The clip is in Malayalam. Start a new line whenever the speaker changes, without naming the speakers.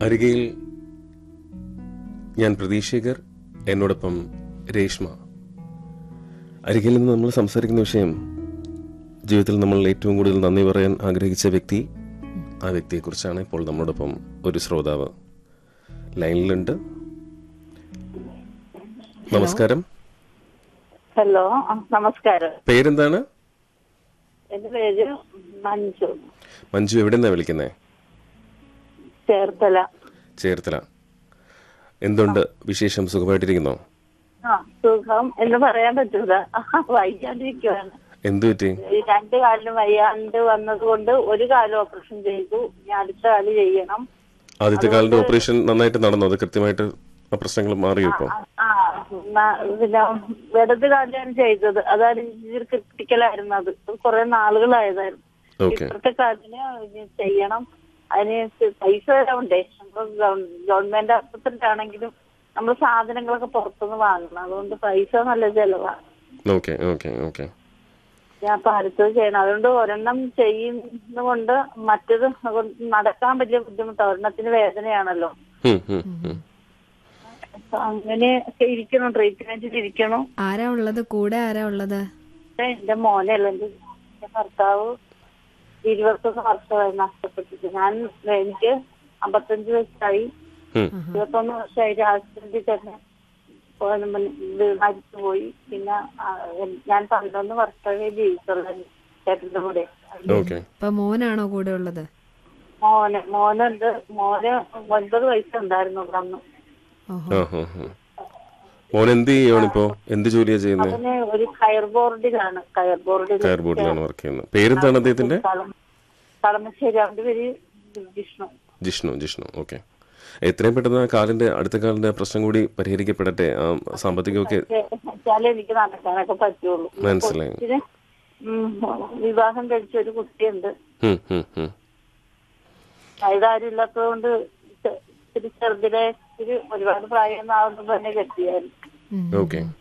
അരികയിൽ ഞാൻ പ്രതീക്ഷകർ എന്നോടൊപ്പം രേഷ്മ അരികയിൽ നിന്ന് നമ്മൾ സംസാരിക്കുന്ന വിഷയം ജീവിതത്തിൽ നമ്മൾ ഏറ്റവും കൂടുതൽ നന്ദി പറയാൻ ആഗ്രഹിച്ച വ്യക്തി ആ വ്യക്തിയെക്കുറിച്ചാണ് ഇപ്പോൾ നമ്മളോടൊപ്പം ഒരു ശ്രോതാവ് ലൈനിലുണ്ട് നമസ്കാരം
ഹലോ ആ, നമസ്കാരം
പേരെന്താണ്
എന്റെ പേര് മഞ്ജു
മഞ്ജു എവിടെ നിന്നാണ് വിളിക്കുന്നത്
ചേർത്തല
ചേർത്തല എന്തുണ്ട് വിശേഷം സുഖമായിട്ടിരിക്കുന്നോ
ആ സുഖം എന്ന് പറയാൻ പറ്റൂല വയ്യാണ്ടിരിക്കുവാണ്
എന്തു പറ്റി
ഈ രണ്ട് കാലിലും വയ്യാണ്ട് വന്നത് കൊണ്ട് ഒരു കാലം ഓപ്പറേഷൻ ചെയ്തു ഇനി അടുത്ത കാല് ചെയ്യണം
ആദ്യത്തെ കാലിന്റെ ഓപ്പറേഷൻ നന്നായിട്ട് നടന്നു അത് കൃത്യമായിട്ട് ആ പ്രശ്നങ്ങൾ മാറിയോ ഇപ്പൊ
ആ ന- പിന്നെ ഇടത് കാലാണ് ചെയ്തത് അതാണ് ഇച്ചിരി ക്രിട്ടിക്കലായിരുന്നു അത് കുറെ നാളുകളായതായിരുന്നു
ഓക്കെ
ഇപ്പോഴത്തെ കാലിന് ഇനി ചെയ്യണം അതിന് പൈസ തരണ്ടേ നമ്മൾ ഗവൺമെന്റ് ആശുപത്രിയിലാണെങ്കിലും നമ്മൾ സാധനങ്ങളൊക്കെ പുറത്തുനിന്ന് വാങ്ങണം അതുകൊണ്ട് പൈസ നല്ല ചെലവാണ്
ഓക്കെ ഓക്കെ ഓക്കെ
ഞാൻ അപ്പൊ അടുത്തത് ചെയ്യണം അതുകൊണ്ട് ഒരെണ്ണം ചെയ്യുന്നതുകൊണ്ട് മറ്റത് കൊണ്ട് നടക്കാൻ വലിയ ബുദ്ധിമുട്ടാണ് ഒരെണ്ണത്തിന് വേദനയാണല്ലോ അപ്പൊ അങ്ങനെയൊക്കെ ഇരിക്കണം ട്രീറ്റ്മെന്റിൽ ഇരിക്കണം
ആരാ ഉള്ളത് കൂടെ ആരാ ഉള്ളത്
പക്ഷെ എന്റെ മോനല്ല എന്റെ എന്റെ ഭർത്താവ് ഇരുപത്തൊന്ന് വർഷമായി നഷ്ടപ്പെട്ടിട്ട് ഞാൻ എനിക്ക് അമ്പത്തഞ്ച് വയസ്സായി ഇരുപത്തൊന്ന് വർഷമായി ആക്സിഡന്റിൽ തന്നെ പോയ- ഇത് മരിച്ചുപോയി പിന്നെ ആ, എൻ- ഞാൻ പതിനൊന്ന് വർഷമേ ജീവിച്ചുള്ളൂ ചേട്ടന്റെ കൂടെ
ഓക്കെ
ഇപ്പൊ മോനാണോ കൂടെ ഉള്ളത്
മോന് മോനുണ്ട് മോന് ഒൻപത് വയസ്സുണ്ടായിരുന്നു അന്ന്
ഓഹോ
മോൻ എന്ത് ചെയ്യുവാണിപ്പോ എന്ത് ജോലിയാ ചെയ്യുന്നത്
അവന് ഒരു കയർ ബോർഡിലാണ് കയർ ബോർഡിൽ
കയർ ബോർഡിലാണ് വർക്ക് ചെയ്യുന്നത് പേരെന്താണ് അദ്ദേഹത്തിന്റെ
കളമശ്ശേരി അവന്റെ പേര് വിഷ്ണു
ജിഷ്ണു ജിഷ്ണു ഓക്കെ എത്രയും പെട്ടെന്ന് ആ കാലിന്റെ അടുത്ത കാലിന്റെ പ്രശ്നം കൂടി പരിഹരിക്കപ്പെടട്ടെ ആ സാമ്പത്തികമൊക്കെ
വെച്ചാലേ എനിക്ക് നടക്കാനൊക്കെ പറ്റുള്ളൂ
മനസ്സിലായി
കൊച്ചിന് ഉം, വിവാഹം കഴിച്ച ഒരു കുട്ടിയുണ്ട്
ഉം, ഉം, ഉം.
അതാരും ഇല്ലാത്തതുകൊണ്ട് ചെ- ഇത്തിരി ചെറുതിലെ ഇത്തിരി ഒരുപാട് പ്രായം ആവുമ്പോൾ തന്നെ കെട്ടിയായിരുന്നു
ഉം.
ഓക്കെ